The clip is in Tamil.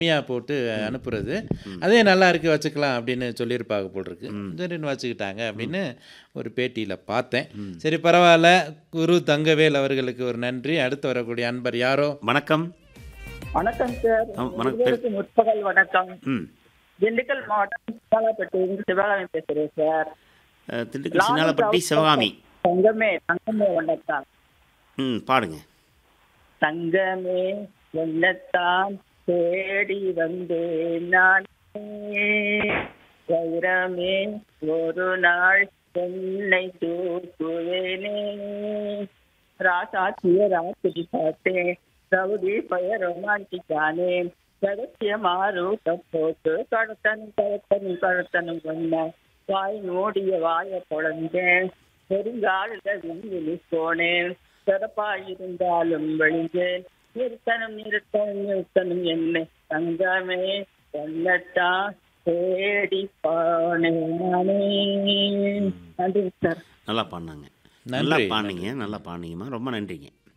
கம்மியாக போட்டு அனுப்புறது அதே நல்லா இருக்கு வச்சுக்கலாம் அப்படின்னு சொல்லியிருப்பாங்க போல் இருக்கு சரின்னு வச்சுக்கிட்டாங்க அப்படின்னு ஒரு பேட்டியில் பார்த்தேன் சரி பரவாயில்ல குரு தங்கவேல் அவர்களுக்கு ஒரு நன்றி அடுத்து வரக்கூடிய அன்பர் யாரோ வணக்கம் வணக்கம் சார் ஆ, வணக்கம். இருவருக்கும் முற்பகல் வணக்கம் ம் திண்டுக்கல் மாவட்டம் சிவாலாப்பட்டியிலிருந்து சிவகாமி பேசுறேன் சார் அஹ், திண்டுக்கல் சின்னாலப்பட்டி சிவகாமி தங்கமே தங்கமே வணக்கம் ம் பாடுங்க தங்கமே என்னத்தான் தேடி வந்தேன் நான் வைரமே ஒரு நாள் என்னை தூக்குவேனே ராசாத்திய ராத்திரி பார்த்தேன் ரவுடி பய ரொமான்டிக்கானே ரகசியமா ரூட்ட போட்டு கடத்தனும் கடத்தனும் கடத்தனும் பண்ண வாய் மூடிய வாய பொழந்தேன் பெருங்காலில் விண்வெளி போனேன் சிறப்பாயிருந்தாலும் வழிஞ்சேன் நிறுத்தனும் நிறுத்தனும் நிறுத்தனும் என்ன தங்கமே என்னத்தான் தேடி போனேன் நானே நன்றி சார் நல்லா பாடினாங்க நல்லா நன்றி. பாடினீங்க நல்லா பாடினீங்கம்மா ரொம்ப நன்றிங்க